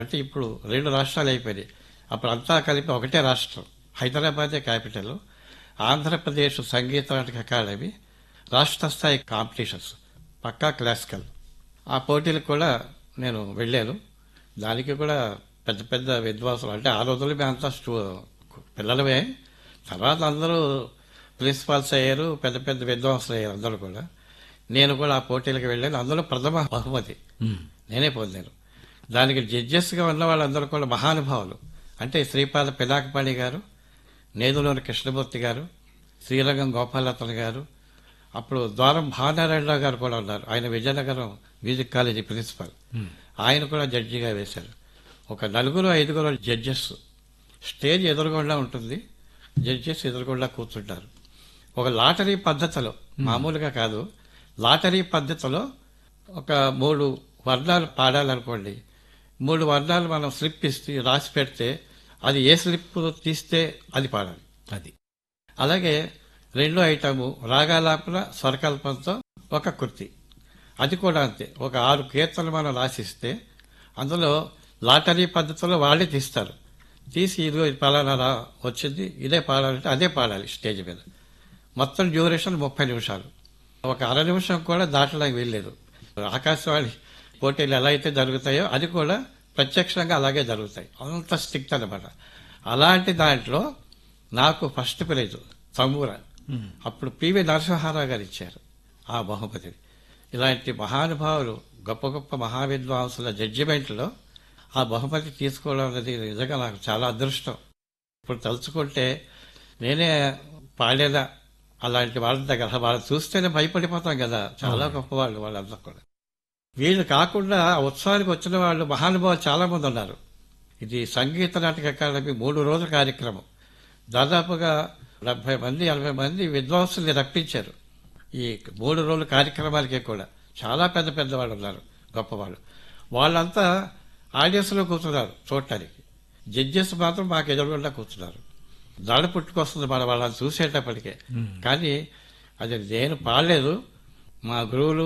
అంటే ఇప్పుడు రెండు రాష్ట్రాలు అయిపోయినాయి అప్పుడు అంతా కలిపి ఒకటే రాష్ట్రం హైదరాబాదే క్యాపిటల్ ఆంధ్రప్రదేశ్ సంగీత నాటక అకాడమీ రాష్ట్ర స్థాయి కాంపిటీషన్స్ పక్కా క్లాసికల్ ఆ పోటీలకు కూడా నేను వెళ్ళాను దానికి కూడా పెద్ద పెద్ద విద్వాంసులు అంటే ఆ రోజుల్లో మేము అంతా స్టూ పిల్లలమే తర్వాత అందరూ ప్రిన్సిపాల్స్ అయ్యారు పెద్ద పెద్ద విద్వాంసులు అయ్యారు అందరూ కూడా నేను కూడా ఆ పోటీలకు వెళ్ళాను అందులో ప్రథమ బహుమతి నేనే పొందాను దానికి జడ్జెస్గా ఉన్న వాళ్ళందరూ కూడా మహానుభావులు అంటే శ్రీపాద పినాకపాణి గారు నేదులోని కృష్ణమూర్తి గారు శ్రీరంగం గోపాలతన్ గారు అప్పుడు ద్వారం భానారాయణరావు గారు కూడా ఉన్నారు ఆయన విజయనగరం మ్యూజిక్ కాలేజీ ప్రిన్సిపల్ ఆయన కూడా జడ్జిగా వేశారు ఒక నలుగురు ఐదుగురు జడ్జెస్ స్టేజ్ ఎదురుగుండా ఉంటుంది జడ్జెస్ ఎదురుగుండా కూర్చుంటారు ఒక లాటరీ పద్ధతిలో మామూలుగా కాదు లాటరీ పద్ధతిలో ఒక మూడు వర్ణాలు పాడాలనుకోండి మూడు వర్ణాలు మనం స్లిప్ ఇస్తే రాసి పెడితే అది ఏ స్లిప్ తీస్తే అది పాడాలి అది అలాగే రెండో ఐటము రాగాలాపన స్వరకల్పంతో ఒక కృతి అది కూడా అంతే ఒక ఆరు కీర్తనలు మనం రాసిస్తే అందులో లాటరీ పద్ధతిలో వాళ్ళే తీస్తారు తీసి ఇదిగో ఇది పలానా రా వచ్చింది ఇదే పాడాలంటే అదే పాడాలి స్టేజ్ మీద మొత్తం డ్యూరేషన్ ముప్పై నిమిషాలు ఒక అర నిమిషం కూడా దాటడానికి వీల్లేదు ఆకాశవాణి పోటీలు ఎలా అయితే జరుగుతాయో అది కూడా ప్రత్యక్షంగా అలాగే జరుగుతాయి అంత స్ట్రిక్ట్ అనమాట అలాంటి దాంట్లో నాకు ఫస్ట్ ప్రైజ్ చంబూర అప్పుడు పివి నరసింహారావు గారు ఇచ్చారు ఆ బహుమతిని ఇలాంటి మహానుభావులు గొప్ప గొప్ప మహావిద్వాంసుల జడ్జిమెంట్లో ఆ బహుమతి తీసుకోవడం అనేది నిజంగా నాకు చాలా అదృష్టం ఇప్పుడు తలుచుకుంటే నేనే పాడేదా అలాంటి వాళ్ళ దగ్గర వాళ్ళు చూస్తేనే భయపడిపోతాం కదా చాలా గొప్పవాళ్ళు వాళ్ళంతా కూడా వీళ్ళు కాకుండా ఆ ఉత్సవానికి వచ్చిన వాళ్ళు మహానుభావులు చాలా మంది ఉన్నారు ఇది సంగీత నాటక అకాడమీ మూడు రోజుల కార్యక్రమం దాదాపుగా డెబ్బై మంది ఎనభై మంది విద్వాంసుల్ని రప్పించారు ఈ మూడు రోజుల కార్యక్రమాలకి కూడా చాలా పెద్ద పెద్ద వాళ్ళు ఉన్నారు గొప్పవాళ్ళు వాళ్ళంతా ఆడియన్స్లో కూర్చున్నారు చూడటానికి జడ్జెస్ మాత్రం మాకు ఎదురుగుండా కూర్చున్నారు దడ పుట్టుకొస్తుంది మన వాళ్ళని చూసేటప్పటికే కానీ అది నేను పాడలేదు మా గురువులు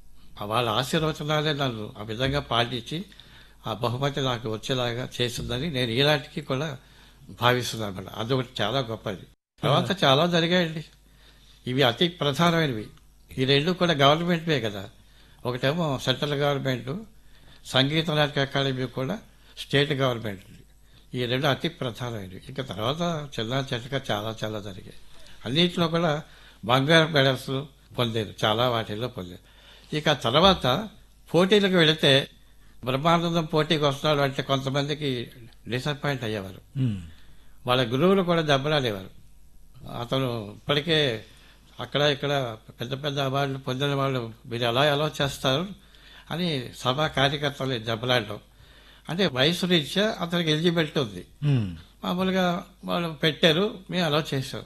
ఆ వాళ్ళ ఆశీర్వచనాలే నన్ను ఆ విధంగా పాటించి ఆ బహుమతి నాకు వచ్చేలాగా చేసిందని నేను ఈనాటికి కూడా భావిస్తున్నాను అన్నమాట అదొకటి చాలా గొప్పది తర్వాత చాలా జరిగాయండి ఇవి అతి ప్రధానమైనవి ఈ రెండు కూడా గవర్నమెంట్వే కదా ఒకటేమో సెంట్రల్ గవర్నమెంట్ సంగీత నాటక అకాడమీ కూడా స్టేట్ గవర్నమెంట్ ఈ రెండు అతి ప్రధానమైనవి ఇంకా తర్వాత చిన్న చెట్టుగా చాలా చాలా జరిగాయి అన్నింటిలో కూడా బంగారు మెడల్స్ పొందారు చాలా వాటిల్లో పొందారు ఇక తర్వాత పోటీలకు వెళితే బ్రహ్మానందం పోటీకి వస్తున్నాడు అంటే కొంతమందికి డిసప్పాయింట్ అయ్యేవారు వాళ్ళ గురువులు కూడా దెబ్బలాడేవారు అతను ఇప్పటికే అక్కడ ఇక్కడ పెద్ద పెద్ద అవార్డులు పొందిన వాళ్ళు మీరు ఎలా ఎలా చేస్తారు అని సభా కార్యకర్తలు దెబ్బలాడడం అంటే వయసు రీత్యా అతనికి ఎలిజిబిలిటీ ఉంది మామూలుగా వాళ్ళు పెట్టారు మేము అలా చేసాం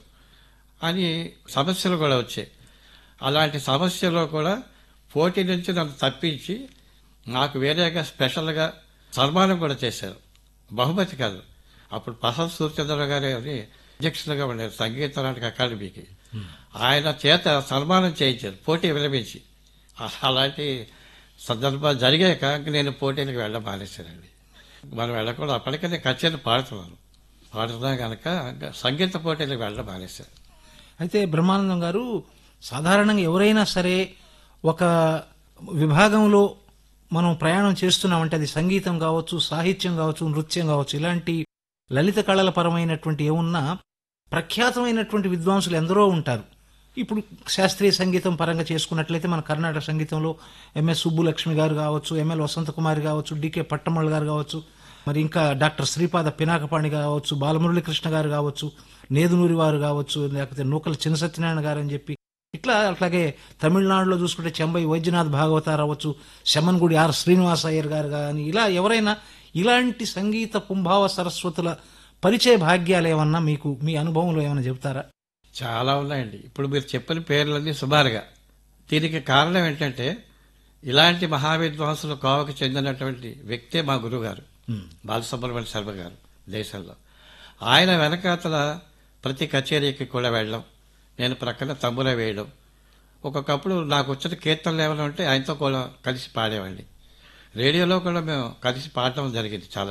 అని సమస్యలు కూడా వచ్చాయి అలాంటి సమస్యలో కూడా పోటీ నుంచి నన్ను తప్పించి నాకు వేరేగా స్పెషల్గా సన్మానం కూడా చేశారు బహుమతి కాదు అప్పుడు ప్రసాద్ సూర్యచంద్ర గారి అని అధ్యక్షులుగా ఉండేది సంగీత నాటక అకాడమీకి ఆయన చేత సన్మానం చేయించారు పోటీ విరమించి అలాంటి సందర్భాలు జరిగాక ఇంక నేను పోటీలకు వెళ్ళడం మానేశానండి మనం వెళ్ళకూడదు అప్పటికే నేను కచేరీ పాడుతున్నాను పాడుతున్నా కనుక ఇంకా సంగీత పోటీలకు వెళ్ళడం మానేశాను అయితే బ్రహ్మానందం గారు సాధారణంగా ఎవరైనా సరే ఒక విభాగంలో మనం ప్రయాణం చేస్తున్నామంటే అది సంగీతం కావచ్చు సాహిత్యం కావచ్చు నృత్యం కావచ్చు ఇలాంటి లలిత కళల పరమైనటువంటి ఏమున్నా ప్రఖ్యాతమైనటువంటి విద్వాంసులు ఎందరో ఉంటారు ఇప్పుడు శాస్త్రీయ సంగీతం పరంగా చేసుకున్నట్లయితే మన కర్ణాటక సంగీతంలో ఎంఎస్ సుబ్బులక్ష్మి గారు కావచ్చు ఎంఎల్ వసంత కుమారి కావచ్చు డికే పట్టమల్ గారు కావచ్చు మరి ఇంకా డాక్టర్ శ్రీపాద పినాకపాణి కావచ్చు బాలమురళీకృష్ణ గారు కావచ్చు నేదునూరి వారు కావచ్చు లేకపోతే నూకల చిన్న సత్యనారాయణ గారు అని చెప్పి ఇట్లా అట్లాగే తమిళనాడులో చూసుకుంటే చెంబై వైద్యనాథ్ భాగవతార్ అవ్వచ్చు శమన్గుడి ఆర్ శ్రీనివాస అయ్యర్ గారు కానీ ఇలా ఎవరైనా ఇలాంటి సంగీత పుంభావ సరస్వతుల పరిచయ భాగ్యాలు ఏమన్నా మీకు మీ అనుభవంలో ఏమైనా చెబుతారా చాలా ఉన్నాయండి ఇప్పుడు మీరు చెప్పిన పేర్లన్నీ సుమారుగా దీనికి కారణం ఏంటంటే ఇలాంటి మహావిద్వాంసులు కోవకు చెందినటువంటి వ్యక్తే మా గురువుగారు బాలసుబ్రహ్మణ్య శర్మ గారు దేశంలో ఆయన వెనకాతల ప్రతి కచేరీకి కూడా వెళ్ళడం నేను ప్రక్కన తమ్ముల వేయడం ఒక్కొక్కప్పుడు నాకు వచ్చిన కీర్తనలు ఏమైనా ఉంటే ఆయనతో కూడా కలిసి పాడేవాడిని రేడియోలో కూడా మేము కలిసి పాడటం జరిగింది చాలా